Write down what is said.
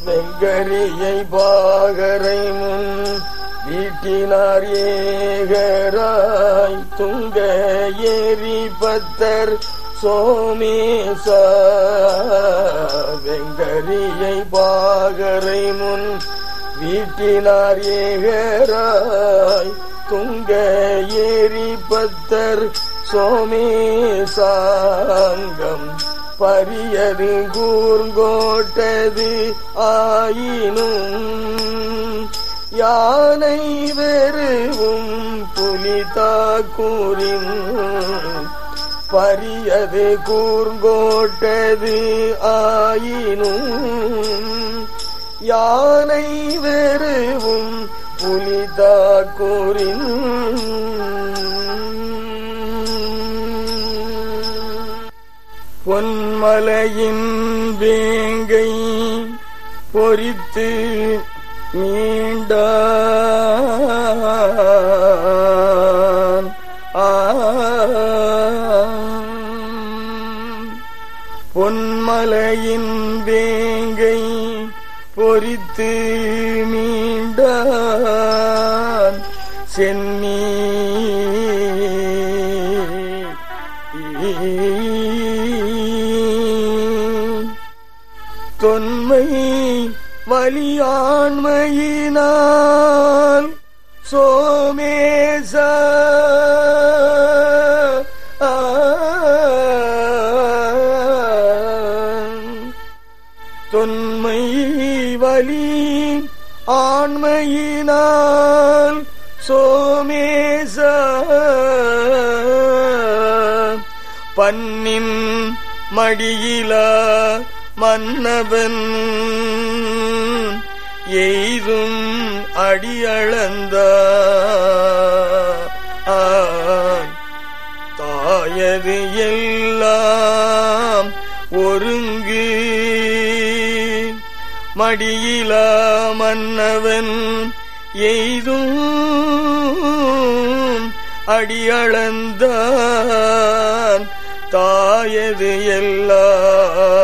வெங்கரியை பாகரை முன் வீட்டினார் ஏகராய் துங்க ஏரி பத்தர் சோமேச வெங்கரியை பாகரை முன் வீட்டினார் ஏகராய் துங்க ஏரி பத்தர் சோமேசாங்கம் பரியது கூர்ங்கோட்டது ஆயினும் யானை வெறுவும் புலிதாக்கூரின் பரியது கூர்ங்கோட்டது ஆயினும் யானை வெறுவும் புலிதாக்கூரின் பொன்மலையின் வேங்கை பொறித்து மீண்டான் பொன்மலையின் வேங்கை பொறித்து மீண்டான் சென்னி தொன்மை வலியாண்மையினால் சோமேச தொன்மை வலி ஆண்மையினால் சோமேச பன்னின் மடியில மன்னவன் எய்தும் அடியளந்த தாயது எல்லாம் ஒருங்கு மடியில மன்னவன் எய்தும் அடியளந்தான் தாயது எல்லாம்